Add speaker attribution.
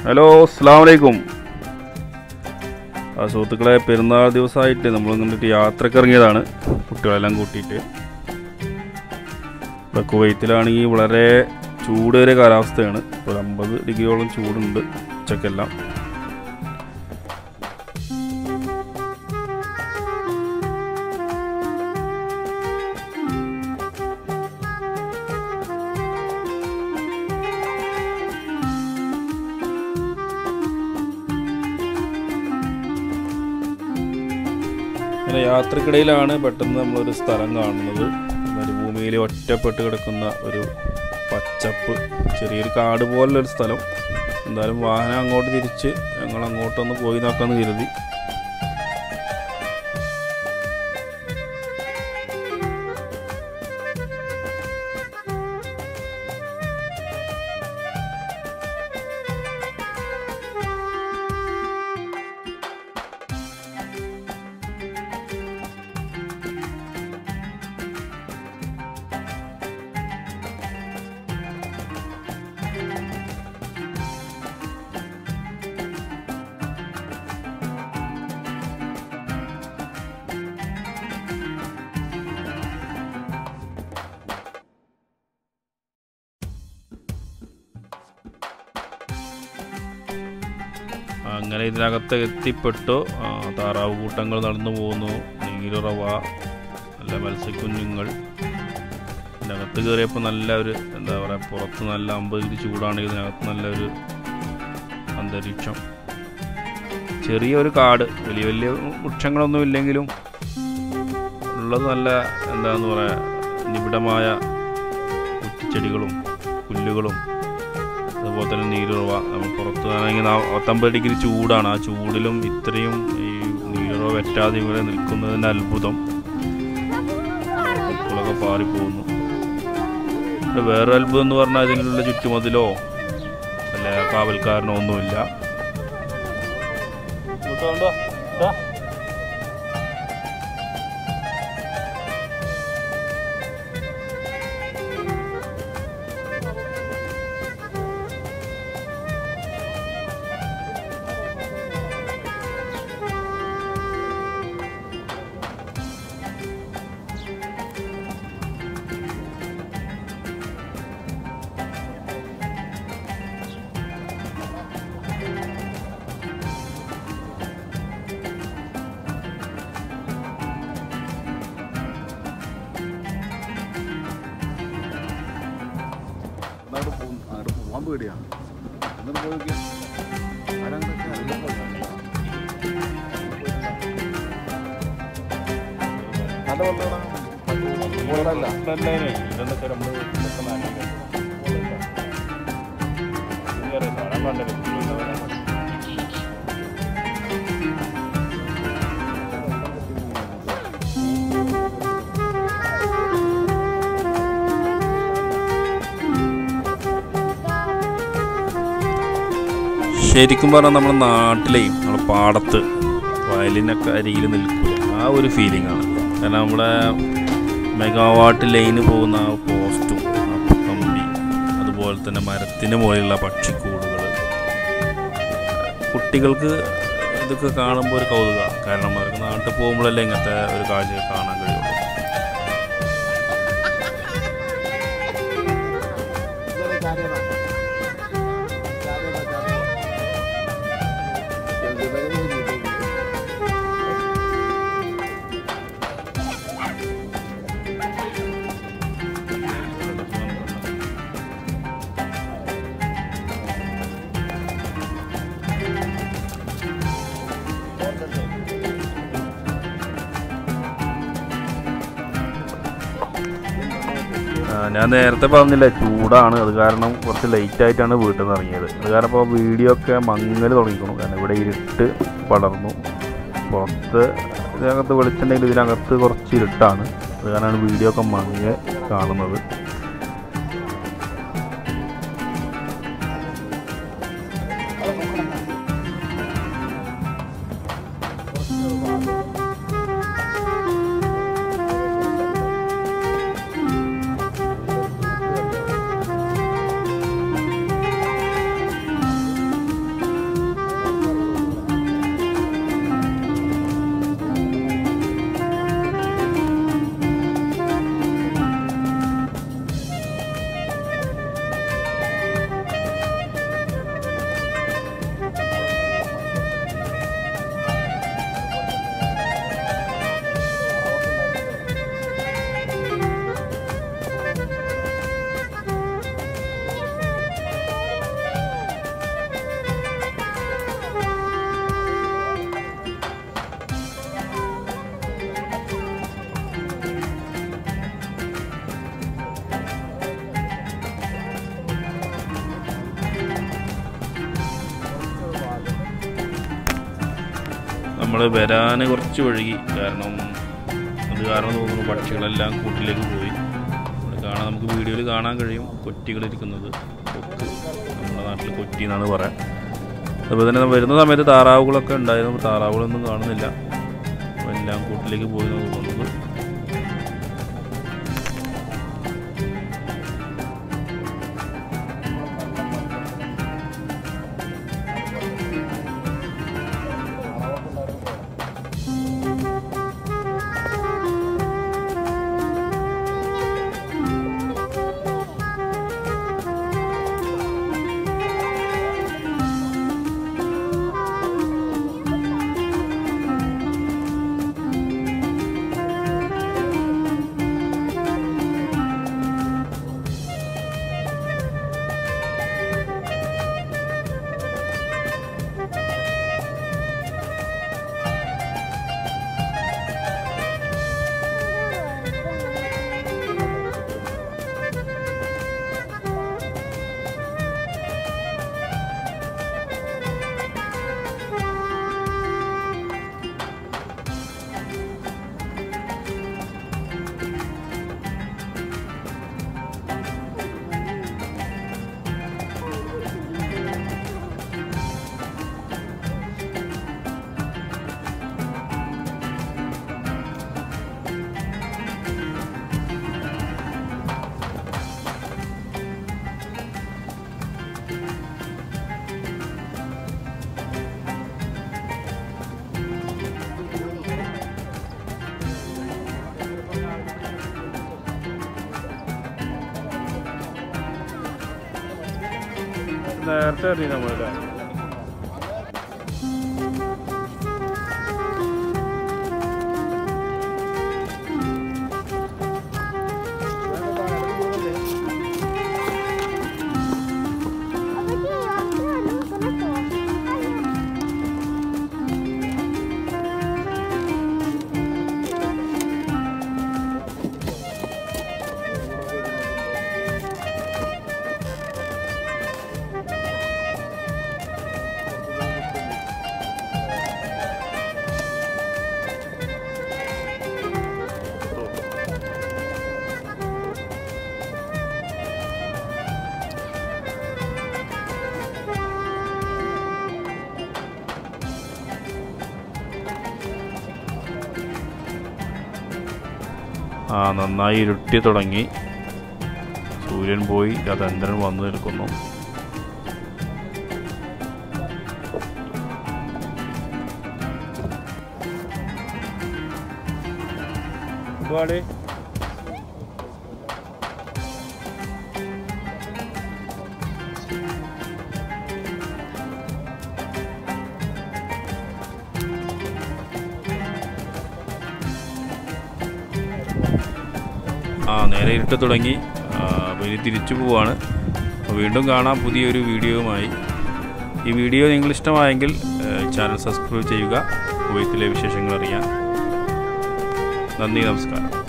Speaker 1: Hello അസ്സാം വലൈക്കും ആ സുഹൃത്തുക്കളെ പെരുന്നാൾ ദിവസമായിട്ട് നമ്മൾ നിന്നിട്ട് യാത്രക്ക് ഇറങ്ങിയതാണ് കുട്ടികളെല്ലാം കൂട്ടിയിട്ട് ഇവിടെ കുവൈത്തിലാണെങ്കിൽ വളരെ ചൂടേറിയ കാലാവസ്ഥയാണ് ഒരു അമ്പത് ഡിഗ്രിയോളം ചൂടുണ്ട് ഉച്ചക്കെല്ലാം ഇങ്ങനെ യാത്രക്കിടയിലാണ് പെട്ടെന്ന് നമ്മളൊരു സ്ഥലം കാണുന്നത് മരുഭൂമിയിൽ ഒറ്റപ്പെട്ട് കിടക്കുന്ന ഒരു പച്ചപ്പ് ചെറിയൊരു കാട് പോലുള്ളൊരു സ്ഥലം എന്തായാലും വാഹനം അങ്ങോട്ട് തിരിച്ച് ഞങ്ങൾ അങ്ങോട്ടൊന്ന് പോയി നോക്കാമെന്ന് കരുതി അങ്ങനെ ഇതിനകത്ത് എത്തിപ്പെട്ടു ആ, താറാവ് കൂട്ടങ്ങൾ നടന്നു പോകുന്നു നീരുറവ നല്ല മത്സ്യക്കുഞ്ഞുങ്ങൾ ഇതിനകത്ത് കയറിയപ്പോൾ നല്ല ഒരു എന്താ പറയുക പുറത്ത് നല്ല അമ്പത് ഡിഗ്രി ചൂടാണെങ്കിൽ ഇതിനകത്ത് നല്ലൊരു അന്തരീക്ഷം ചെറിയൊരു കാട് വലിയ വലിയ വൃക്ഷങ്ങളൊന്നും ഇല്ലെങ്കിലും ഉള്ളത് നല്ല എന്താന്ന് പറയുക നിബിഡമായ കുറ്റിച്ചെടികളും പുല്ലുകളും അതുപോലെ തന്നെ നീരുറവ നമ്മൾ പുറത്ത് ആണെങ്കിൽ പത്തൊമ്പത് ഡിഗ്രി ചൂടാണ് ആ ചൂടിലും ഇത്രയും ഈ നീരുറവ വെറ്റാതെ ഇവിടെ നിൽക്കുന്നതിൻ്റെ അത്ഭുതം പൂക്കളൊക്കെ പാറിപ്പോകുന്നു ഇവിടെ വേറെ അത്ഭുതം എന്ന് പറഞ്ഞാൽ ഇതിനുള്ള ചുറ്റുമതിലോ അല്ല കാവൽക്കാരനോ ഒന്നുമില്ല
Speaker 2: അങ്ങോട്ട് പോകും അങ്ങോട്ട് പോകാൻ പേടിയാണ് എന്നിട്ട് പോയി നോക്കിയാ. ആരങ്ങോട്ടൊക്കെ അറിയാൻ പാടില്ല. നല്ല വെള്ളമാണ്. വെള്ളമല്ല.
Speaker 1: ശരിക്കും പറഞ്ഞാൽ നമ്മുടെ നാട്ടിലെ നമ്മുടെ പാടത്ത് വയലിനൊക്കെ അരികിൽ നിൽക്കുക ആ ഒരു ഫീലിംഗ് ആണ് കാരണം നമ്മുടെ മെഗാവാട്ട് ലൈന് പോകുന്ന ആ പോസ്റ്റും ആ കമ്പി അതുപോലെ തന്നെ മരത്തിന് മുകളിലുള്ള പക്ഷിക്കൂടുകൾ കുട്ടികൾക്ക് ഇതൊക്കെ കാണുമ്പോൾ ഒരു കൗതുകമാണ് കാരണം അവർക്ക് നാട്ടിൽ പോകുമ്പോഴല്ലേ ഇങ്ങനത്തെ ഒരു കാഴ്ച കാണാൻ കഴിയുള്ളൂ
Speaker 2: ഇതൊരു കാര്യമാണ്. കാര്യമാണ്, കാര്യമാണ്. എന്തിനൊക്കെ നോക്കിയിട്ട്
Speaker 1: ആ, ഞാൻ നേരത്തെ പറഞ്ഞില്ല ചൂടാണ് അത് കാരണം കുറച്ച് ലേറ്റ് ആയിട്ടാണ് വീട്ടിൽ നിന്ന് ഇറങ്ങിയത് അത് കാരണം ഇപ്പോൾ വീഡിയോ ഒക്കെ മങ്ങൽ തുടങ്ങിക്കണം കാരണം ഇവിടെ ഇരുട്ട് പടർന്നു പുറത്ത് ഇതിനകത്ത് വെളിച്ചുണ്ടെങ്കിൽ ഇതിനകത്ത് കുറച്ച് ഇരുട്ടാണ് അത് കാരണമാണ് വീഡിയോ ഒക്കെ മങ്ങ കാണുന്നത് നമ്മൾ വരാൻ കുറച്ച് വഴുകി കാരണം അത് കാരണം തോന്നുന്നു പക്ഷികളെല്ലാം കൂട്ടിലേക്ക് പോയി ഇവിടെ കാണാൻ നമുക്ക് വീഡിയോയിൽ കാണാൻ കഴിയും കൊറ്റികളിരിക്കുന്നത് കൊക്ക് നമ്മുടെ നാട്ടിൽ കൊറ്റി എന്നാണ് പറയാം അതുപോലെ തന്നെ വരുന്ന സമയത്ത് താറാവുകളൊക്കെ ഉണ്ടായിരുന്നു താറാവുകളൊന്നും കാണുന്നില്ല എല്ലാം കൂട്ടിലേക്ക് പോയി എന്നാണ് തോന്നുന്നത് നേരത്തെ അറിയാം നമ്മളല്ലേ ആ നന്നായി ഇരുട്ടി തുടങ്ങി സൂര്യൻ പോയി ചന്ദ്രൻ വന്നു നിൽക്കുന്നു പാടേ ആ നേരെ ഇരുട്ട് തുടങ്ങി ആ, അപ്പോൾ ഇനി തിരിച്ചു പോവാണ് അപ്പോൾ വീണ്ടും കാണാം പുതിയൊരു വീഡിയോയുമായി ഈ വീഡിയോ നിങ്ങൾ ഇഷ്ടമായെങ്കിൽ ഏഹ്, ചാനൽ സബ്സ്ക്രൈബ് ചെയ്യുക കുവൈത്തിലെ വിശേഷങ്ങൾ അറിയാൻ നന്ദി നമസ്കാരം